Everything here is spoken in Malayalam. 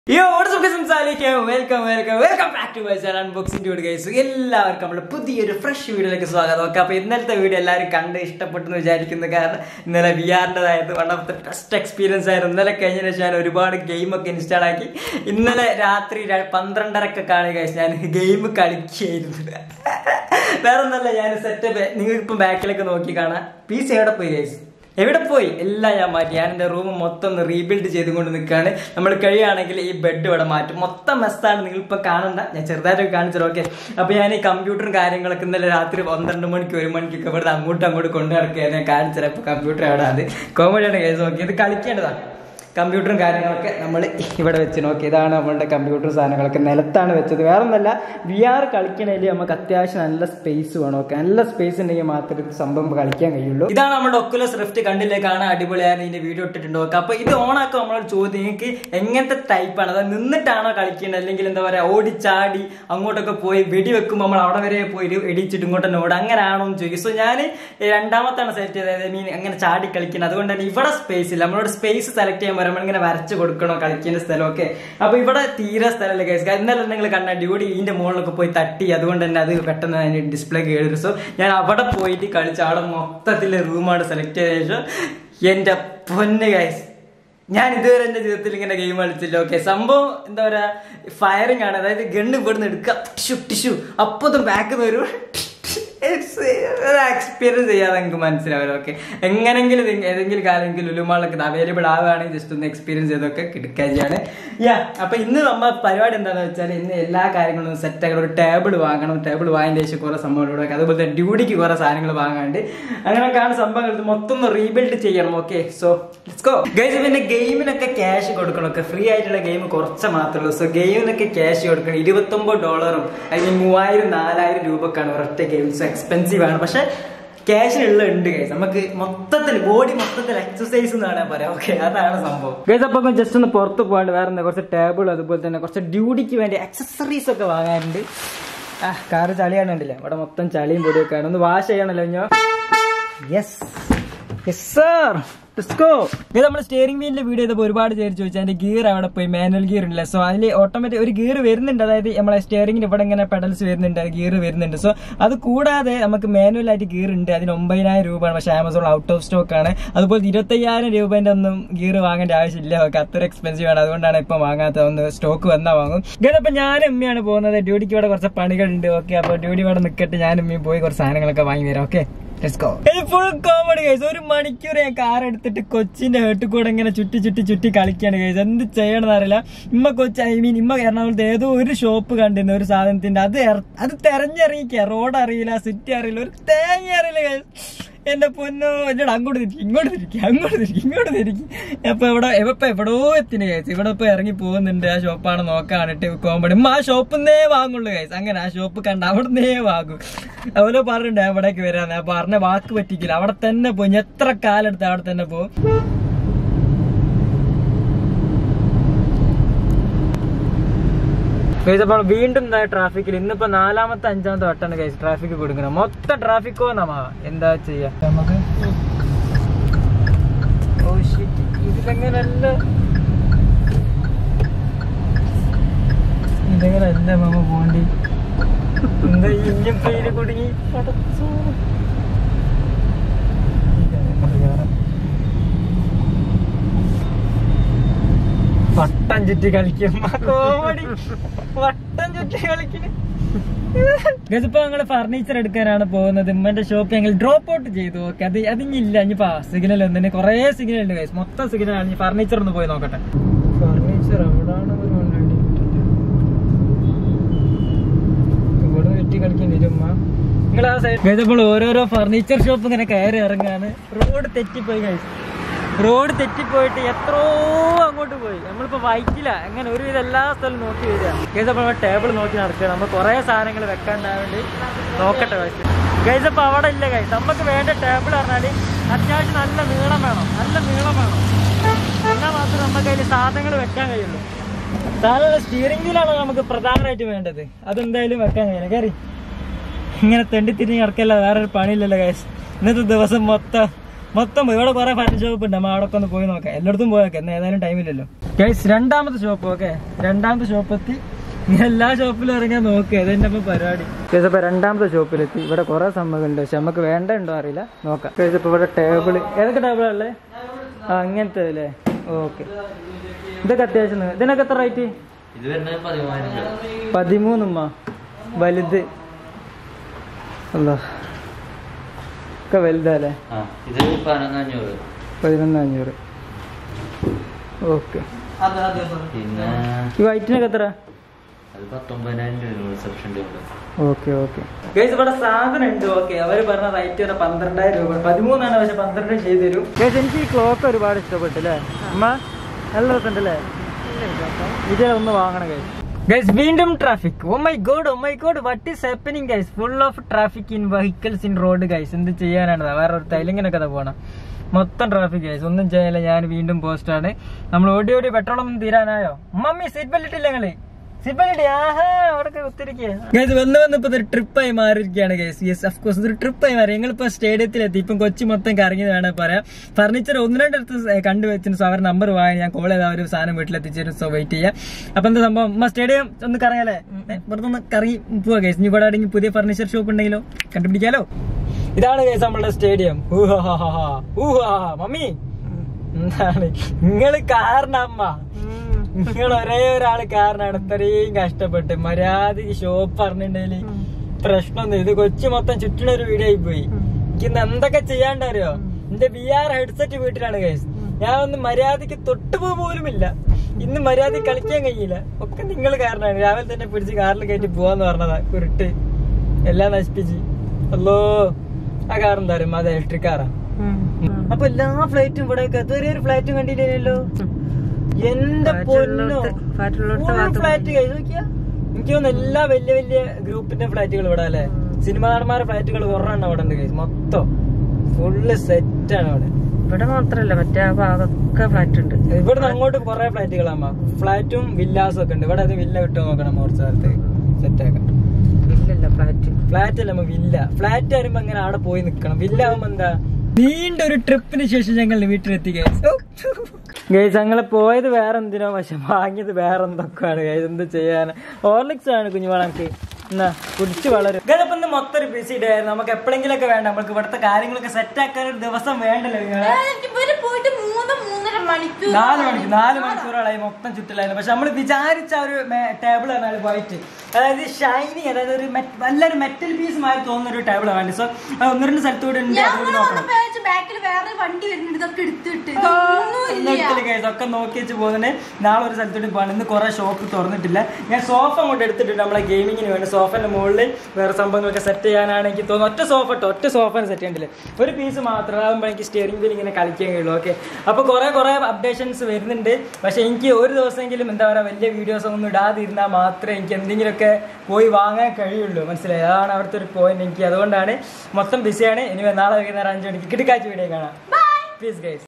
യോ സംസാരിക്കാം welcome welcome welcome back to my channel unboxing video guys എല്ലാവർക്കും നമ്മുടെ പുതിയൊരു ഫ്രഷ് വീഡിയോയിലേക്ക് സ്വാഗതം ഓക്കെ അപ്പോൾ ഇന്നലത്തെ വീഡിയോ എല്ലാവരും കണ്ട് ഇഷ്ടപ്പെട്ടു എന്ന് വിചാരിക്കുന്നു കാരണം ഇന്നലെ വി ആറിൻ്റെതായത് one of the best experience ആയിരുന്നു ഇന്നലെ കഴിഞ്ഞതിന് ശേഷം ഞാൻ ഒരുപാട് ഗെയിമൊക്കെ ഇൻസ്റ്റാൾ ആക്കി ഇന്നലെ രാത്രി ര- പന്ത്രണ്ടരക്ക് കാണുക ഗൈസ് ഞാൻ ഗെയിം കളിക്കുകയായിരുന്നു വേറെ ഒന്നല്ല ഞാൻ സെറ്റപ്പ് നിങ്ങൾക്ക് ഇപ്പം ബാക്കിലേക്ക് നോക്കി കാണാം പി സി എവിടെ പോയി ഗൈസ് എവിടെ പോയി എല്ലാം ഞാൻ മാറ്റി ഞാൻ എൻ്റെ റൂം മൊത്തം ഒന്ന് റീബിൽഡ് ചെയ്തുകൊണ്ട് നിൽക്കുകയാണ് നമ്മൾ കഴിയുകയാണെങ്കിൽ ഈ ബെഡ് ഇവിടെ മാറ്റും മൊത്തം മെസ്സാണ് നിങ്ങൾ ഇപ്പോൾ കാണണ്ട ഞാൻ ചെറുതായിട്ടൊക്കെ കാണിച്ചത് ഓക്കെ അപ്പോൾ ഞാൻ ഈ കമ്പ്യൂട്ടറും കാര്യങ്ങളൊക്കെ ഇന്നലെ രാത്രി പന്ത്രണ്ട് മണിക്ക് ഒരു മണിക്കൊക്കെ ഇവിടുന്ന് അങ്ങോട്ടും അങ്ങോട്ട് കൊണ്ടു നടക്കുക ഞാൻ കാണിച്ചത് ഇപ്പോൾ കമ്പ്യൂട്ടർ അവിടെ അത് കോമഡിയാണ് കേസ് നോക്കി ഇത് കളിക്കേണ്ടതാണ് കമ്പ്യൂട്ടറും കാര്യങ്ങളൊക്കെ നമ്മൾ ഇവിടെ വെച്ച് നോക്കി ഇതാണ് നമ്മളുടെ കമ്പ്യൂട്ടർ സാധനങ്ങളൊക്കെ നിലത്താണ് വെച്ചത് വേറെ ഒന്നല്ല വി ആർ കളിക്കണേല് നമുക്ക് അത്യാവശ്യം നല്ല സ്പേസ് വേണം ഓക്കെ നല്ല സ്പേസ് ഉണ്ടെങ്കിൽ മാത്രമേ ഇത് സംഭവം കളിക്കാൻ കഴിയുള്ളൂ ഇതാണ് നമ്മുടെ ഒക്കുലസ് റിഫ്റ്റ് കണ്ടില്ലേ കാണാൻ അടിപൊളിയാണ് ഇതിന്റെ വീഡിയോ ഇട്ടിട്ടുണ്ട് ഓക്കെ അപ്പൊ ഇത് ഓണാക്കുക നമ്മളോട് ചോദ്യം നിങ്ങൾക്ക് എങ്ങനത്തെ ടൈപ്പാണ് അതായത് നിന്നിട്ടാണോ കളിക്കേണ്ടത് അല്ലെങ്കിൽ എന്താ പറയാ ഓടിച്ചാടി അങ്ങോട്ടൊക്കെ പോയി വെടി വെക്കുമ്പോൾ നമ്മൾ അവിടെ വരെ പോയി ഇടിച്ചിട്ട് ഇങ്ങോട്ട് തന്നെ ഓടും അങ്ങനെ ആണോ എന്ന് ചോദിക്കും സോ ഞാൻ രണ്ടാമത്താണ് സെലക്ട് ചെയ്തത് മീൻ അങ്ങനെ ചാടി കളിക്കുന്നത് അതുകൊണ്ട് തന്നെ ഇവിടെ സ്പേസ് ഇല്ല നമ്മളോട് സ്പേസ് സെലക്ട് ചെയ്യാൻ പറയുമ്പോൾ ഇങ്ങനെ വരച്ച് കൊടുക്കണോ കളിക്കുന്ന സ്ഥലം ഒക്കെ അപ്പൊ ഇവിടെ തീരെ സ്ഥലമല്ല കേസ് ഇന്നലെ നിങ്ങൾ കണ്ട ഡ്യൂട്ടി ഇതിന്റെ മുകളിലൊക്കെ പോയി തട്ടി അതുകൊണ്ട് തന്നെ അത് പെട്ടെന്ന് അതിന്റെ ഡിസ്പ്ലേ കേറി സോ ഞാൻ അവിടെ പോയിട്ട് കളിച്ച് അവിടെ മൊത്തത്തിൽ റൂമാണ് സെലക്ട് ചെയ്ത ശേഷം എന്റെ പൊന്ന് ഗൈസ് ഞാൻ ഇതുവരെ എന്റെ ജീവിതത്തിൽ ഇങ്ങനെ ഗെയിം കളിച്ചില്ല ഓക്കെ സംഭവം എന്താ പറയാ ഫയറിംഗ് ആണ് അതായത് ഗണ്ണ് ഇവിടുന്ന് എടുക്കുക ടിഷ്യു ടിഷ്യു അപ്പത്തും ബാക്ക് വരും എക്സ്പീരിയൻസ് ചെയ്യാതെ നിങ്ങൾക്ക് മനസ്സിലാവില്ല ഓക്കെ എങ്ങനെങ്കിലും ഇത് ഏതെങ്കിലും കാലമെങ്കിലും ലുലുമാളൊക്കെ അവൈലബിൾ ആവുകയാണെങ്കിൽ ജസ്റ്റ് ഒന്ന് എക്സ്പീരിയൻസ് ചെയ്തൊക്കെ കിടക്കാതിയാണ് യാ അപ്പൊ ഇന്ന് നമ്മ പരിപാടി എന്താണെന്ന് വെച്ചാൽ ഇന്ന് എല്ലാ കാര്യങ്ങളും സെറ്റ് ആക്കണം ഒരു ടേബിൾ വാങ്ങണം ടേബിൾ വാങ്ങിയ ശേഷം കുറെ സംഭവങ്ങൾ ഇവിടെ അതുപോലെ തന്നെ ഡ്യൂട്ടിക്ക് കുറെ സാധനങ്ങൾ വാങ്ങാണ്ട് അങ്ങനെയൊക്കെയാണ് സംഭവങ്ങൾ ഇത് മൊത്തം ഒന്ന് റീബിൽഡ് ചെയ്യണം okay so let's go guys പിന്നെ ഗെയിമിനൊക്കെ ക്യാഷ് കൊടുക്കണം ഒക്കെ ഫ്രീ ആയിട്ടുള്ള ഗെയിം കുറച്ച് മാത്രമേ ഉള്ളൂ സോ ഗെയിമിനൊക്കെ ക്യാഷ് കൊടുക്കണം ഇരുപത്തൊമ്പത് ഡോളറും അല്ലെങ്കിൽ മൂവായിരം നാലായിരം രൂപക്കാണ് ഒരൊറ്റ ഗെയിം സോ എക്സ്പെൻസീവ് ആണ് പക്ഷെ ക്യാഷിനുള്ള ഉണ്ട് ഗൈസ് നമുക്ക് മൊത്തത്തിൽ ബോഡി മൊത്തത്തിൽ എക്സസൈസ് എന്നാണ് പറയാം ഓക്കെ അതാണ് സംഭവം ഗൈസ് അപ്പൊ ജസ്റ്റ് ഒന്ന് പുറത്ത് പോകാണ്ട് വേറെ എന്താ കുറച്ച് ടേബിൾ അതുപോലെ തന്നെ കുറച്ച് ഡ്യൂട്ടിക്ക് വേണ്ടി അക്സസറീസ് ഒക്കെ വാങ്ങാനുണ്ട് ആ കാറ് ചളിയാണ് കണ്ടില്ല ഇവിടെ മൊത്തം ചളിയും പൊടിയൊക്കെ ആണ് ഒന്ന് വാഷ് ചെയ്യണല്ലോ ഞാൻ യെസ് യെസ് സർ ഇത് നമ്മൾ സ്റ്റിയറിംഗ് വീലിന്റെ വീഡിയോ ചെയ്തപ്പോൾ ഒരുപാട് പേര് ചോദിച്ചു അതിന്റെ ഗിയർ അവിടെ പോയി മാനുവൽ ഗിയർ ഉണ്ടല്ലേ സോ അതിൽ ഓട്ടോമാറ്റിക് ഒരു ഗിയർ വരുന്നുണ്ട് അതായത് നമ്മളെ സ്റ്റിയറിംഗിന് ഇവിടെ ഇങ്ങനെ പെഡൽസ് വരുന്നുണ്ട് ഗിയർ വരുന്നുണ്ട് സോ അത് കൂടാതെ നമുക്ക് മാനുവൽ ആയിട്ട് ഗിയർ ഉണ്ട് അതിന് ഒമ്പതിനായിരം രൂപയാണ് പക്ഷേ ആമസോൺ ഔട്ട് ഓഫ് സ്റ്റോക്ക് ആണ് അതുപോലെ ഇരുപത്തയ്യായിരം രൂപേന്റെ ഒന്നും ഗിയർ വാങ്ങേണ്ട ആവശ്യമില്ല ഓക്കെ അത്ര എക്സ്പെൻസീവ് ആണ് അതുകൊണ്ടാണ് ഇപ്പൊ വാങ്ങാത്ത ഒന്ന് സ്റ്റോക്ക് വന്നാൽ വാങ്ങും ഇതപ്പോ ഞാൻ എമ്മയാണ് പോകുന്നത് ഡ്യൂട്ടിക്ക് ഇവിടെ കുറച്ച് പണികളുണ്ട് ഓക്കെ അപ്പൊ ഡ്യൂട്ടി ഇവിടെ നിൽക്കട്ടെ ഞാൻ എമ്മയും പോയി കുറച്ച് സാധനങ്ങളൊക്കെ വാങ്ങി തരാം ഓക്കെ ഫുൾ കോമഡി ഗൈസ് ഒരു മണിക്കൂർ ഞാൻ കാർ എടുത്തിട്ട് കൊച്ചിന്റെ ഹേട്ടിൽ കൂടെ ഇങ്ങനെ ചുറ്റി ചുറ്റി ചുറ്റി കളിക്കാണ് ഗൈസ് എന്ത് ചെയ്യണമെന്ന് അറിയില്ല ഇമ്മ കൊച്ചി ഐ മീൻ ഇമ്മ എറണാകുളത്ത് ഏതോ ഒരു ഷോപ്പ് കണ്ടിരുന്നു ഒരു സാധനത്തിന്റെ അത് എറ- അത് തെരഞ്ഞറിയിക്കുക റോഡ് അറിയില്ല സിറ്റി അറിയില്ല ഒരു തേങ്ങ അറിയില്ല ഗൈസ് എന്റെ പൊന്നോ എന്നോട് അങ്ങോട്ട് തിരിക്കും ഇങ്ങോട്ട് തിരിക്കും അങ്ങോട്ട് തിരിക്കും ഇങ്ങോട്ട് തിരിക്കും അപ്പൊ ഇവിടെ ഇപ്പൊ എവിടോ എത്തിന് ഗൈസ് ഇവിടെ ഇപ്പൊ ഇറങ്ങി പോകുന്നുണ്ട് ആ ഷോപ്പാണ് നോക്കാണിട്ട് കോമഡി ഉമ്മ ആ ഷോപ്പിന്നേ വാങ്ങുള്ളൂ ഗൈസ് അങ്ങനെ ആ ഷോപ്പ് കണ്ട അവിടുന്നേ വാങ്ങും അവര് പറഞ്ഞിട്ടുണ്ട് അവിടേക്ക് വരാന്ന് അപ്പൊ പറഞ്ഞ വാക്ക് പറ്റിക്കില്ല അവിടെ തന്നെ പോയി ഇനി എത്ര കാലെടുത്ത് അവിടെ തന്നെ പോകും ഗൈസ് അപ്പോൾ വീണ്ടും ട്രാഫിക്കിൽ ഇന്നിപ്പോ നാലാമത്തെ അഞ്ചാമത്തെ വട്ടാണ് ഗൈസ് ട്രാഫിക് കൊടുക്കുന്നത് മൊത്തം ട്രാഫിക്കോ നമ്മ എന്താ ചെയ്യാ നമുക്ക് ഓ ഷിറ്റ് ഇതിലെങ്ങനല്ല ഇതെങ്ങനല്ല മാമ പോണ്ടി എന്താ ഈ ഇഞ്ചിൻ പേര് കുടുങ്ങി പടച്ചോനെ. ഇതെങ്ങനെ കേറാം? വട്ടം ചുറ്റി കളിക്കും കോമഡി വട്ടം ചുറ്റി കളിക്കുന്നു ഇതിപ്പോ ഞങ്ങള് ഫർണിച്ചർ എടുക്കാനാണ് പോകുന്നത് ഉമ്മന്റെ ഷോപ്പ് ഞങ്ങൾ ഡ്രോപ്പ് ഔട്ട് ചെയ്തു ഓക്കെ അത് അതിഞ്ഞില്ല ഇനിയിപ്പോ സിഗ്നൽ ഒന്നിന് കൊറേ സിഗ്നൽ ഉണ്ട് guys. മൊത്തം സിഗ്നൽ ആണ് ഫർണിച്ചർ ഒന്ന് പോയി നോക്കട്ടെ ഫർണിച്ചർ എവിടാണ് ഇവിടെ വെറ്റി കളിക്കേണ്ടി വരും ഉമ്മ നിങ്ങൾ ആ സൈഡ് ഇപ്പോൾ ഓരോരോ ഫർണിച്ചർ ഷോപ്പ് ഇങ്ങനെ കയറി ഇറങ്ങാണ് റോഡ് തെറ്റിപ്പോയി കഴിച്ചു റോഡ് തെറ്റിപ്പോയിട്ട് എത്രയോ അങ്ങോട്ട് പോയി നമ്മളിപ്പോ വൈറ്റില്ല അങ്ങനെ ഒരുവിധം എല്ലാ സ്ഥലവും നോക്കി വരിക ഗൈസ് അപ്പോൾ ടേബിൾ നോക്കി നടക്കുക നമ്മൾ കുറേ സാധനങ്ങൾ വെക്കാണ്ടാവേണ്ടി നോക്കട്ടെ വെച്ച് ഗൈസ് അപ്പോൾ അവിടെ ഇല്ല ഗൈസ് നമുക്ക് വേണ്ട ടേബിൾ പറഞ്ഞാൽ അത്യാവശ്യം നല്ല നീളം വേണം നല്ല നീളം വേണം എന്നാൽ മാത്രമേ നമുക്ക് അതിൽ സാധനങ്ങൾ വെക്കാൻ കഴിയുള്ളൂ സാധാരണ സ്റ്റിയറിംഗ് വീലാണ് നമുക്ക് പ്രധാനമായിട്ട് വേണ്ടത് അതെന്തായാലും വെക്കാൻ കഴിയില്ല കയറി ഇങ്ങനെ തെണ്ടി തിരിഞ്ഞ് കിടക്കല്ല വേറൊരു പണിയില്ലല്ലോ ഗൈസ് ഇന്നത്തെ ദിവസം മൊത്തം മൊത്തം പോയി. ഇവിടെ കുറെ ഫർണിച്ചർ ഷോപ്പ് ഉണ്ട് നമ്മൾ അവിടെ ഒക്കെ ഒന്ന് പോയി നോക്കാം എല്ലായിടത്തും പോയി നോക്കാം ഇന്ന് ഏതായാലും ടൈമില്ലല്ലോ ഗൈസ് രണ്ടാമത്തെ ഷോപ്പ് ഓക്കെ രണ്ടാമത്തെ ഷോപ്പ് എത്തി ഇനി എല്ലാ ഷോപ്പിലും ഇറങ്ങാൻ നോക്കുക ഇതെന്നെ ഇപ്പൊ പരിപാടി ഗൈസ് ഇപ്പൊ രണ്ടാമത്തെ ഷോപ്പിലെത്തി ഇവിടെ കുറെ സംഭവം ഉണ്ട് പക്ഷെ നമുക്ക് വേണ്ട ഉണ്ടോ അറിയില്ല നോക്കാം ഗൈസ് ഇപ്പൊ ഇവിടെ ടേബിൾ ഏതൊക്കെ ടേബിളല്ലേ ആ അങ്ങനത്തെ അല്ലേ ഓക്കെ ഇതൊക്കെ അത്യാവശ്യം ഇതിനൊക്കെ എത്ര റേറ്റ് ഇത് വരുന്നത് പതിമൂവായിരം രൂപ പതിമൂന്നുമ്മ വലുത് അല്ല ഒക്കെ വലുതല്ലേ ആ ഇത് പതിനൊന്ന് അഞ്ഞൂറ് പതിനൊന്ന് അഞ്ഞൂറ് ഓക്കെ പിന്നെ ഈ വൈറ്റിനൊക്കെ എത്ര അത് പത്തൊമ്പതിനായിരം രൂപ reception table okay okay guys ഇവിടെ സാധനം ഉണ്ട് ഓക്കെ അവര് പറഞ്ഞ റേറ്റ് വരെ പന്ത്രണ്ടായിരം രൂപ പതിമൂന്നാണ് പക്ഷെ പന്ത്രണ്ട് ചെയ്ത് തരും ഗൈസ് എനിക്ക് ഈ ക്ലോക്ക് ഒരുപാട് ഇഷ്ടപ്പെട്ടു അല്ലേ അമ്മ നല്ല രസമുണ്ട് അല്ലേ ഇത് ഒന്ന് വാങ്ങണം ഗൈസ് ഗൈസ് വീണ്ടും traffic oh my god oh my god what is happening guys full of traffic in vehicles in road guys എന്ത് ചെയ്യാനാണ് വേറെ ഒരു തൈലിങ്ങിനൊക്കെ അതാ പോണം മൊത്തം ട്രാഫിക് ഗൈസ് ഒന്നും ചെയ്യാനില്ല ഞാൻ വീണ്ടും പോസ്റ്റാണ് നമ്മൾ ഓടി ഓടി പെട്രോൾ ഒന്നും തീരാനായോ മമ്മി സീറ്റ് ബെൽറ്റ് ഇല്ല നിങ്ങള് സീറ്റ് ബെൽറ്റ് ആഹാ അവിടെ കുത്തിരിക്കുക ഗൈസ് വന്ന് വന്ന് ഇപ്പൊ ഇതൊരു ട്രിപ്പായി മാറിയിരിക്കുകയാണ് ഗൈസ് യെസ് ഓഫ് കോഴ്സ് ഇതൊരു ട്രിപ്പായി മാറി ഞങ്ങളിപ്പോ സ്റ്റേഡിയത്തിലെത്തി ഇപ്പം കൊച്ചി മൊത്തം കറങ്ങി വേണേ പറയാം ഫർണിച്ചർ ഒന്ന് രണ്ടിടത്ത് കണ്ടു വെച്ചിട്ട് സോ അവർ നമ്പർ വാങ്ങി ഞാൻ കോൾ ചെയ്ത ഒരു സാധനം വീട്ടിലെത്തിച്ചു സോ വെയിറ്റ് ചെയ്യാം അപ്പൊ എന്താ സംഭവം ഉമ്മ സ്റ്റേഡിയം ഒന്ന് കറങ്ങാലേ വെറുതെ ഒന്ന് കറങ്ങി പോവാ ഗൈസ് ഇനി ഇവിടെ ആണെങ്കിൽ പുതിയ ഫർണിച്ചർ ഷോപ്പ് ഉണ്ടെങ്കിലോ കണ്ടുപിടിക്കാലോ ഇതാണ് ഗൈസ് നമ്മളുടെ സ്റ്റേഡിയം മമ്മി എന്താണ് നിങ്ങള് കാരണം അമ്മ നിങ്ങൾ ഒരേ ഒരാള് കാരണമാണ് ഇത്രയും കഷ്ടപ്പെട്ട് മര്യാദക്ക് ഷോപ്പ് പറഞ്ഞിട്ടുണ്ടെങ്കിൽ പ്രശ്നമൊന്നും ഇത് കൊച്ചി മൊത്തം ചുറ്റുന്ന ഒരു വീഡിയോ ആയി പോയി എനിക്ക് ഇന്ന് എന്തൊക്കെ ചെയ്യാണ്ടറിയോ എന്റെ വി ആർ ഹെഡ്സെറ്റ് വീട്ടിലാണ് കേസ് ഞാൻ ഒന്ന് മര്യാദക്ക് തൊട്ടുപോ പോലുമില്ല ഇന്ന് മര്യാദ കളിക്കാൻ കഴിയില്ല ഒക്കെ നിങ്ങൾ കാരണമാണ് രാവിലെ തന്നെ പിടിച്ച് കാറിൽ കയറ്റി പോവാന്ന് പറഞ്ഞതാ കുരുട്ട് എല്ലാം നശിപ്പിച്ച് അല്ലോ ആ കാർ എന്താ പറയുക അത് ഇലക്ട്രിക് കാറാ അപ്പൊ എല്ലാ ഫ്ലൈറ്റും ഇവിടെ ഇതുവരെ ഒരു ഫ്ലൈറ്റും കണ്ടില്ലല്ലോ എന്റെ പൊന്നോ ഫ്ലാറ്റ് നോക്കിയാ എനിക്ക് തോന്നുന്നു എല്ലാ വലിയ വലിയ ഗ്രൂപ്പിന്റെ ഫ്ലാറ്റുകൾ ഇവിടെ അല്ലേ സിനിമാ നടന്മാരുടെ ഫ്ലാറ്റുകൾ കുറെണ്ണം അവിടെ ഉണ്ട് guys. മൊത്തം ഫുള്ള് സെറ്റ് ആണ് അവിടെ ഇവിടെ മാത്രല്ല മറ്റേ ആ ഭാഗത്തൊക്കെ ഫ്ലാറ്റ് ഉണ്ട് ഇവിടുന്ന് അങ്ങോട്ട് കുറെ ഫ്ലാറ്റുകളാമ്മ ഫ്ലാറ്റും വില്ലാസും ഒക്കെ ഉണ്ട് ഇവിടെ അത് വില്ല കിട്ടുമോ നോക്കണം കുറച്ച് സ്ഥലത്ത് സെറ്റ് ആക്കാം ഇല്ലല്ല ഫ്ലാറ്റ് ഫ്ലാറ്റ് അല്ല വില്ല ഫ്ലാറ്റ് വരുമ്പോ അങ്ങനെ അവിടെ പോയി നിക്കണം വില്ല ആവുമ്പോ എന്താ നീണ്ട ഒരു ട്രിപ്പിന് ശേഷം ഞങ്ങൾ വീട്ടിലെത്തി ഗൈസ് ഞങ്ങള് പോയത് വേറെ എന്തിനോ പക്ഷെ വാങ്ങിയത് വേറെ എന്തൊക്കെയാണ് ഗൈസ് എന്ത് ചെയ്യാൻ ഹോർലിക്സ് ആണ് കുഞ്ഞുവാളക്ക് എന്നാ കുടിച്ച് വളരും ഗൈസ് ഇന്ന് മൊത്തം ഒരു ബിസി ഡേ ആയിരുന്നു നമുക്ക് എപ്പോഴെങ്കിലൊക്കെ വേണ്ട നമുക്ക് ഇവിടുത്തെ കാര്യങ്ങളൊക്കെ സെറ്റ് ആക്കാൻ ഒരു ദിവസം വേണ്ടല്ലോ നിങ്ങളെ ഇവര് പോയിട്ട് മൂന്ന് മൂന്നര മണിക്കൂർ നാല് മണിക്കൂർ നാല് മണിക്കൂറുകളായി മൊത്തം ചുറ്റിലായിരുന്നു പക്ഷെ നമ്മൾ വിചാരിച്ച ആ ഒരു ടേബിൾ ആണ് വൈറ്റ് അതായത് ഷൈനിങ് അതായത് ഒരു met- നല്ലൊരു മെറ്റൽ പീസ് മാറി തോന്നുന്ന ഒരു ടേബിൾ വേണ്ടി സോ ഒന്ന് രണ്ട് സ്ഥലത്ത് കൂടെ ഉണ്ട് അതുകൂടി ഞങ്ങള് നോക്കണം വന്നപ്പോ ബാക്കിൽ വേറെ വണ്ടി വരുന്നുണ്ട് ഇതൊക്കെ എടുത്തിട്ട് ഇതൊന്നും ഇല്ല ഒന്നെടുത്തില്ല guys. ഒക്കെ നോക്കി വെച്ച് പോകുന്നതിന് നാളെ ഒരു സ്ഥലത്തോട്ട് പോകണം ഇന്ന് കുറെ ഷോപ്പ് തുറന്നിട്ടില്ല ഞാൻ സോഫ അങ്ങോട്ട് എടുത്തിട്ടുണ്ട് നമ്മളെ ഗെയിമിങ്ങിന് വേണ്ടി സോഫന്റെ മുകളിൽ വേറെ സംഭവങ്ങളൊക്കെ സെറ്റ് ചെയ്യാനാണ് എനിക്ക് തോന്നുന്നു ഒറ്റ സോഫ ഇട്ടോ ഒറ്റ സോഫ സെറ്റ് ചെയ്യണ്ടില്ല ഒരു പീസ് മാത്രം ആകുമ്പോൾ എനിക്ക് സ്റ്റിയറിംഗ് വീൽ ഇങ്ങനെ കളിക്കാൻ കഴിയുള്ളൂ ഓക്കെ അപ്പോൾ കുറെ കുറെ അപ്ഡേഷൻസ് വരുന്നുണ്ട് പക്ഷെ എനിക്ക് ഒരു ദിവസമെങ്കിലും എന്താ പറയുക വലിയ വീഡിയോസ് ഒന്നും ഇടാതിരുന്നാൽ മാത്രമേ എനിക്ക് എന്തെങ്കിലുമൊക്കെ പോയി വാങ്ങാൻ കഴിയുള്ളൂ മനസ്സിലായി അതാണ് അവിടുത്തെ ഒരു പോയിന്റ് എനിക്ക് അതുകൊണ്ടാണ് മൊത്തം ബിസിയാണ് ഇനി നാളെ വൈകുന്നേരം അഞ്ച് മണിക്ക് കിടക്കാഴ്ച വീഡിയോ കാണാം പ്ലീസ് ഗൈസ്